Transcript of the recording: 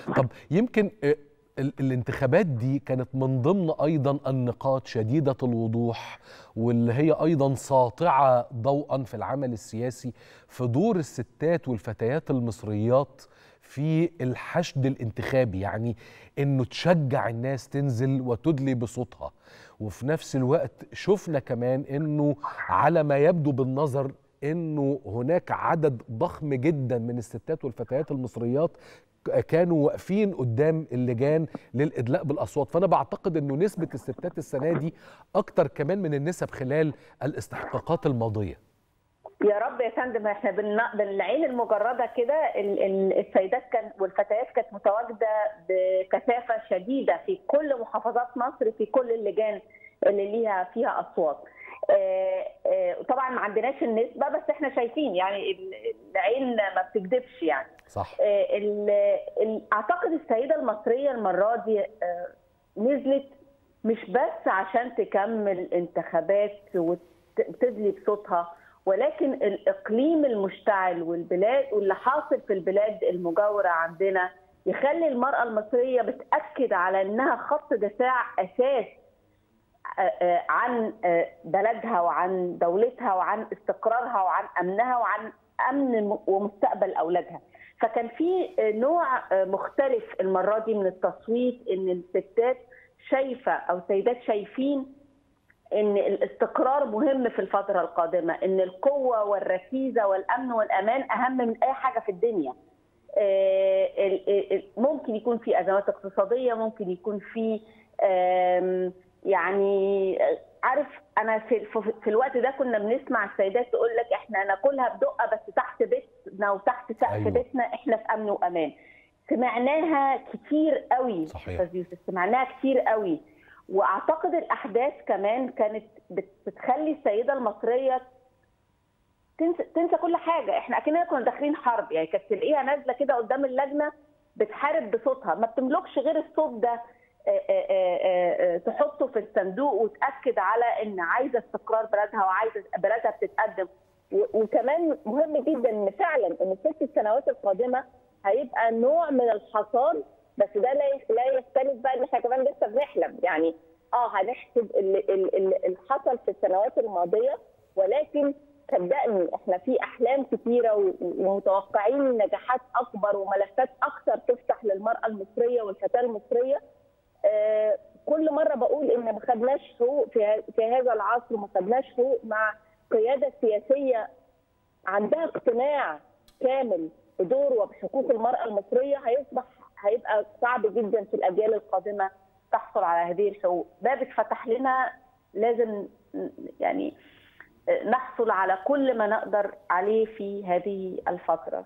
طب يمكن آه، ال- الانتخابات دي كانت من ضمن ايضا النقاط شديده الوضوح واللي هي ايضا ساطعه ضوءا في العمل السياسي في دور الستات والفتيات المصريات في الحشد الانتخابي يعني انه تشجع الناس تنزل وتدلي بصوتها وفي نفس الوقت شفنا كمان انه على ما يبدو بالنظر انه هناك عدد ضخم جدا من الستات والفتيات المصريات ك- كانوا واقفين قدام اللجان للادلاء بالاصوات فانا بعتقد انه نسبه الستات السنه دي اكتر كمان من النسب خلال الاستحقاقات الماضيه يا رب يا فندم احنا بالن- بالعين المجرده كده ال- ال- السيدات كان والفتيات كانت متواجده بكثافه شديده في كل محافظات مصر في كل اللجان اللي ليها فيها اصوات. آه، آه، طبعا ما عندناش النسبه بس احنا شايفين يعني ال- العين ما بتكذبش يعني. صح آه، ال- ال- اعتقد السيده المصريه المره دي آه، نزلت مش بس عشان تكمل انتخابات وتدلي بصوتها ولكن الاقليم المشتعل والبلاد واللي حاصل في البلاد المجاوره عندنا يخلي المراه المصريه بتاكد على انها خط دفاع اساس آه، آه، عن آه، بلدها وعن دولتها وعن استقرارها وعن امنها وعن امن م- ومستقبل اولادها فكان في آه، نوع آه، مختلف المره دي من التصويت ان الستات شايفه او سيدات شايفين ان الاستقرار مهم في الفتره القادمه ان القوه والركيزه والامن والامان اهم من اي حاجه في الدنيا آه، ال- ال- ممكن يكون في ازمات اقتصاديه ممكن يكون في آم، يعني آه، عارف انا في, في, في الوقت ده كنا بنسمع السيدات تقول لك احنا ناكلها بدقه بس تحت بيتنا وتحت سقف أيوة. أيوة. بيتنا احنا في امن وامان سمعناها كتير قوي صحيح. أستاذ يوسف سمعناها كتير قوي واعتقد الاحداث كمان كانت بت- بتخلي السيده المصريه تنسى تنسى كل حاجه احنا اكننا كنا داخلين حرب يعني كانت تلاقيها نازله كده قدام اللجنه بتحارب بصوتها ما بتملكش غير الصوت ده آه، آه، آه، آه، تحطه في الصندوق وتاكد على ان عايزه استقرار بلدها وعايزه بلدها بتتقدم و- وكمان مهم جدا ان فعلا ان الست السنوات القادمه هيبقى نوع من الحصاد بس ده لا يخ- لا يختلف بقى ان احنا كمان لسه بنحلم يعني اه هنحسب اللي, اللي اللي حصل في السنوات الماضيه ولكن صدقني احنا في احلام كتيره و- ومتوقعين نجاحات اكبر وملفات اكثر تفتح للمراه المصريه والفتاه المصريه آه، كل مره بقول ان ما خدناش حقوق في ه- في هذا العصر وما خدناش حقوق مع قياده سياسيه عندها اقتناع كامل بدور وبحقوق المراه المصريه هيصبح هيبقى صعب جدا في الاجيال القادمه تحصل على هذه الحقوق باب اتفتح لنا لازم يعني نحصل على كل ما نقدر عليه في هذه الفتره